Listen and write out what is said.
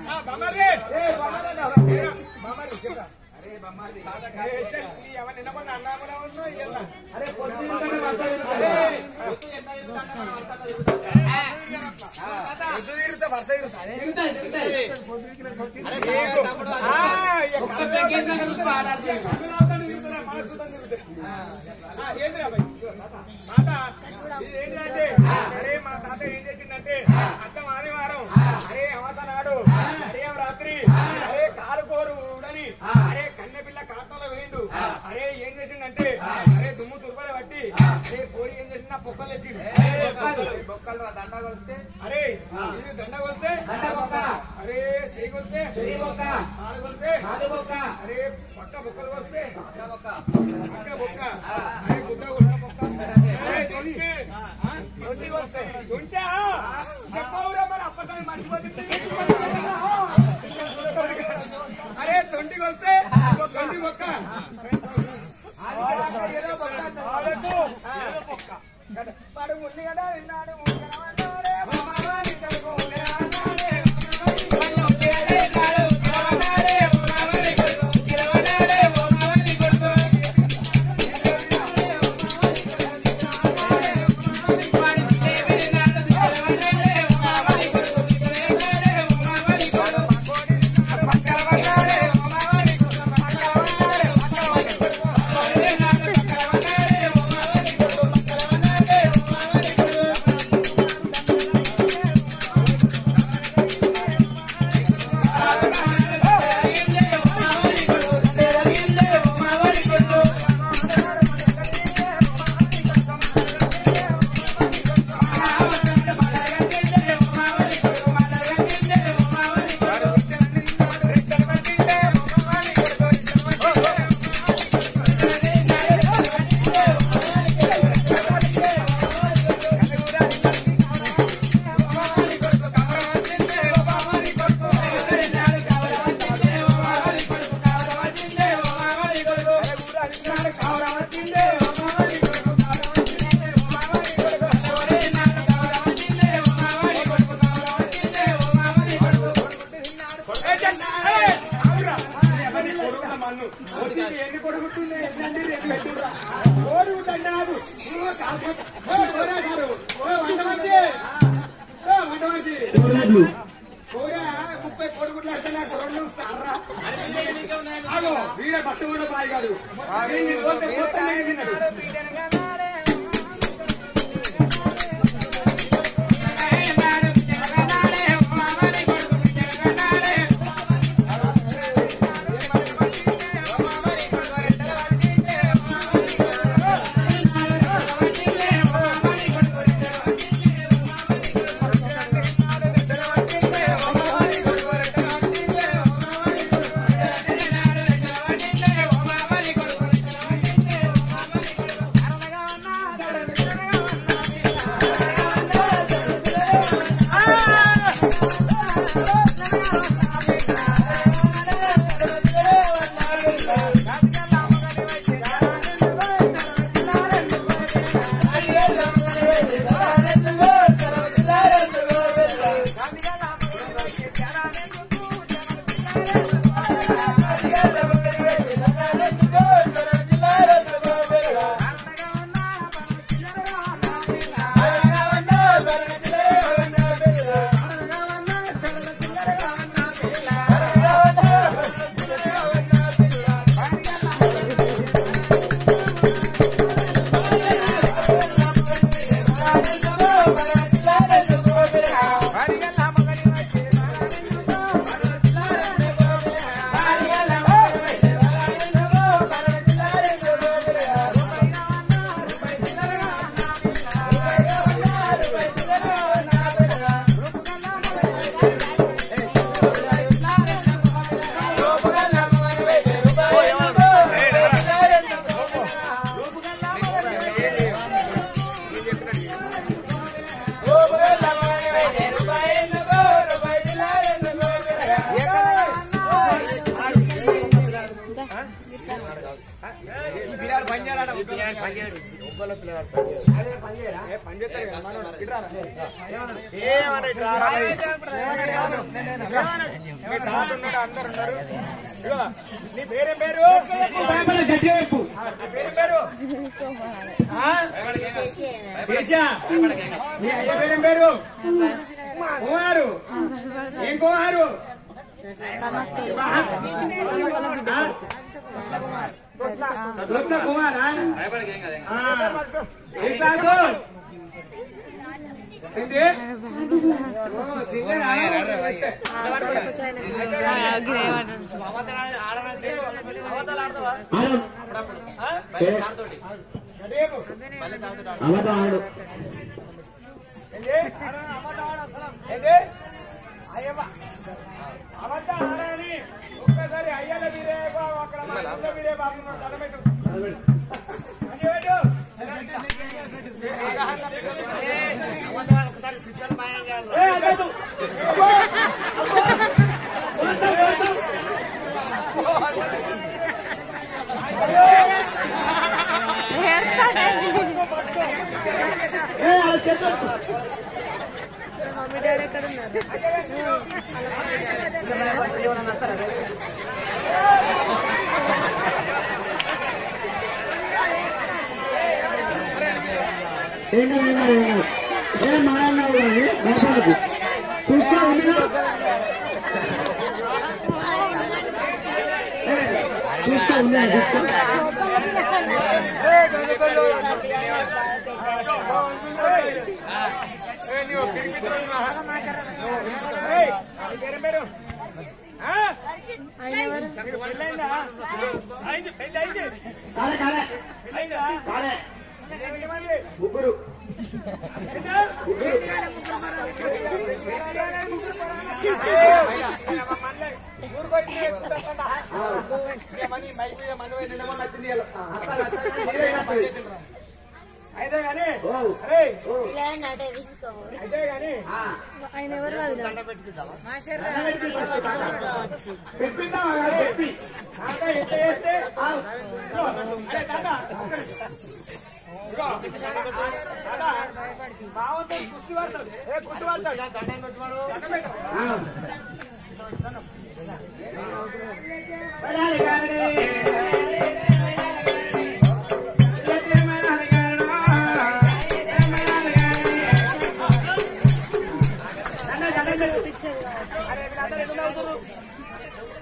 ఏంటంటే అరే మా తాత ఏం చేసిందంటే అచ్చం ఆదివారం అరే అవతనాడు అరే రాత్రి అరే కారు కోరు ఉడని అరే కన్నె పిల్ల కాటంలో వేయండు అరే ఏం చేసిందంటే అరే దుమ్ము తుర్పలు పట్టి అరే పోరి ఏం చేసిందా పొక్కలు తెచ్చిండు బొక్కలు రా, దండ కొలిస్తే అరే ఇది దండ కొలితే అరే చేయి కొలితే కాలు కొలితే అరే పక్క బొక్కలు కొలిస్తే పక్క బొక్క అరే గుడ్డ కొలితే బొక్క అరే దొంటి దొంటి కొలితే దొంటా చెప్పవురా మరి అప్పటికి మర్చిపోతుంది అరే తొంటి కొలితే తొంటి బొక్క ఆడకు ఏదో బొక్క వాడు ముందు కదా విన్నాడు కనవన్నాడే, మామగారి తలుపు ఉండేవాడే. ఎన్ని కొడుకుంటుండే ఎన్ని రెండు పెట్టిండ్రా కోడుకుంటే కాదు ఓ కాకపోతే ఓ కోరా గారు ఓ వంట మనిషి ఓ వంట మనిషి కోరా ముప్పై కోడిగుడ్లు అంటే నాకు రెండు సార్రా ఆగో వీడ బట్ట కూడా బాయి కాదు వీడిని పోతే పోతే తిన్నాడు ఈ బిర్యానీ పని చేయాలన్నా, ఈ బిర్యానీ పని చేయాలి. అదే పని చేయరా? ఏ పని చేస్తాడు కదా, మనోడు. ఇటు రారా. ఏమన్నా ఇటు రారా? ఏమన్నా? మీ తాత ఉన్నాడు, అందరు ఉన్నారు. ఇదిగో, నీ పేరేం పేరు పేపర్లో గట్టిగా చెప్పు. నీ పేరేం పేరు ఆ? శేషా. నీ అయ్య పేరేం పేరు కుమారు ఏం కుమారు రత్న కుమారా ఆ. ఏ క్లాసు ఏంటి? ఓ, సీనియర్ ఆ? అవతల ఆడతావా? ఆ? అదేమో. అబద్ధం ఆడు ఏంటి? ఏంటి? అయ్యవ్వ. అబద్ధం ఆడాలి. ఒక్కసారి అయ్యాల మీరే బాబు, అక్కడ మా ఇంట్లో మీరే బాబు ఉన్నాడు. దండం పెట్టు. అది పెట్టు. ఏ, అదొద్దు. ఏ, అది చెప్పు. మమ్మీ డాడీ ఎక్కడ ఉన్నారు ఏంటో విన్నారు విన్నారు ఏం మాట్లాడినావు కానీ భయపడకు చూస్తా ఉన్నా చూస్తా ఉన్నా చూస్తా ఏ, నీవు పిరికిత్తులు ఉన్నావా? ఏయ్, నీ పేరేం పేరు? ఆ? ఆయన ఎవరు నీకు పెళ్ళైందా? అయింది, పెళ్ళి అయింది. కాలే కాలే అయిందా? కాలే ఎంతమంది? ముగ్గురు ఎంత? ఊరుకోయి నేర్చుకుంటా. ఏ మనీ, మైక్ మీద మనీ పోయి నిన్న మొన్న వచ్చింది ఇవాళ. అయితే గాని అరే, అయితే గాని ఆయన ఎవరు వదిన పెట్టిద్దామా కాదు, పెట్టి తాత ఎంత చేస్తే అరే తాత ఒక్క నిమిషం. ఇదిగో, తాత, బావతో కుస్తీ పడతాడు ఏ కుస్తీ పడతాడు దండం పెట్టు. ఆ. పడాలి కారడి. ఎత్తిమనాలి కారడా. ఎత్తిమనాలి కారడి. దండ, దండ, దండ. అరే వీళ్ళందరూ ఎట్లా అవుతారు